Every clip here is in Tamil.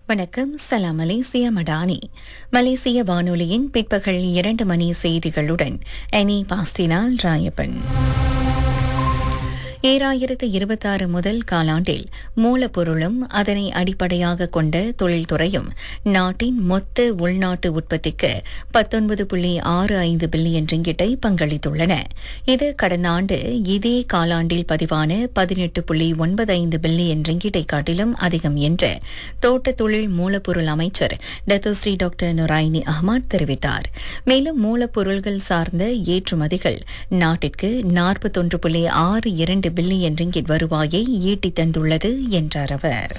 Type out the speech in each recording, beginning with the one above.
வணக்கம் சலாம் மலேசிய மடானி மலேசிய வானொலியின் பிற்பகல் இரண்டு மணி செய்திகளுடன் அனி பாஸ்டினால் ராயப்பன் ஏழாயிரத்து இருபத்தாறு முதல் காலாண்டில் மூலப்பொருளும் அதனை அடிப்படையாக கொண்ட தொழில்துறையும் நாட்டின் மொத்த உள்நாட்டு உற்பத்திக்கு பத்தொன்பது புள்ளி ஆறு ஐந்து பில்லியன் ரிங்கிட்டை பங்களித்துள்ளன இது கடந்த ஆண்டு இதே காலாண்டில் பதிவான பதினெட்டு புள்ளி ஒன்பது ஐந்து பில்லியன் ரிங்கிட்டை காட்டிலும் அதிகம் என்று தோட்ட தொழில் மூலப்பொருள் அமைச்சர் டத்தோஸ்ரீ டாக்டர் நுராயினி அஹ்மத் தெரிவித்தார் மேலும் மூலப்பொருள்கள் சார்ந்த ஏற்றுமதிகள் நாட்டிற்கு நாற்பத்தொன்று புள்ளி ஆறு இரண்டு பில்லியன் ரிங்கிட் வருவாயை ஈட்டித் தந்துள்ளது என்றார் அவர்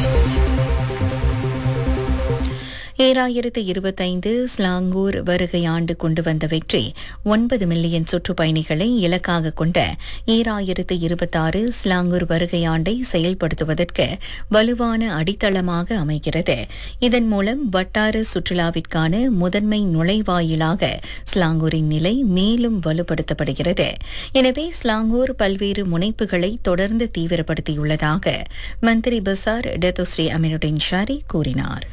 ஏழாயிரத்து இருபத்தைந்து ஸ்லாங்கூர் வருகை ஆண்டு கொண்டு வந்த வெற்றி ஒன்பது மில்லியன் சுற்றுப்பயணிகளை இலக்காக கொண்ட ஏழாயிரத்து இருபத்தாறு ஸ்லாங்கூர் வருகை ஆண்டை செயல்படுத்துவதற்கு வலுவான அடித்தளமாக அமைகிறது இதன் மூலம் வட்டார சுற்றுலாவிற்கான முதன்மை நுழைவாயிலாக ஸ்லாங்கூரின் நிலை மேலும் வலுப்படுத்தப்படுகிறது எனவே ஸ்லாங்கூர் பல்வேறு முனைப்புகளை தொடர்ந்து தீவிரப்படுத்தியுள்ளதாக மந்திரி பசார் டெத்தோஸ்ரீ அமினுடின் ஷாரி கூறினார்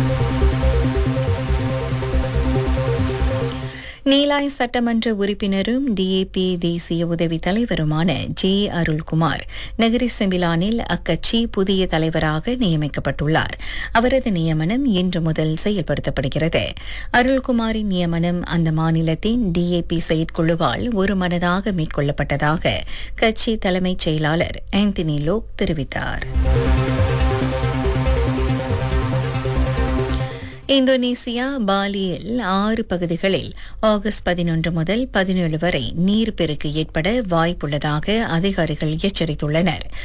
நீலாய் சட்டமன்ற உறுப்பினரும் டிஏபி தேசிய உதவி தலைவருமான ஜே அருள்குமார் நகரி செம்பிலானில் அக்கட்சி புதிய தலைவராக நியமிக்கப்பட்டுள்ளார் அவரது நியமனம் இன்று முதல் செயல்படுத்தப்படுகிறது அருள்குமாரின் நியமனம் அந்த மாநிலத்தின் டிஏபி செயற்குழுவால் ஒரு மனதாக மேற்கொள்ளப்பட்டதாக கட்சி தலைமைச் செயலாளர் ஆந்தனி லோக் தெரிவித்தார் இந்தோனேசியா பாலியில் ஆறு பகுதிகளில் ஆகஸ்ட் பதினொன்று முதல் பதினேழு வரை நீர்ப்பெருக்கு ஏற்பட வாய்ப்புள்ளதாக அதிகாரிகள் எச்சரித்துள்ளனர்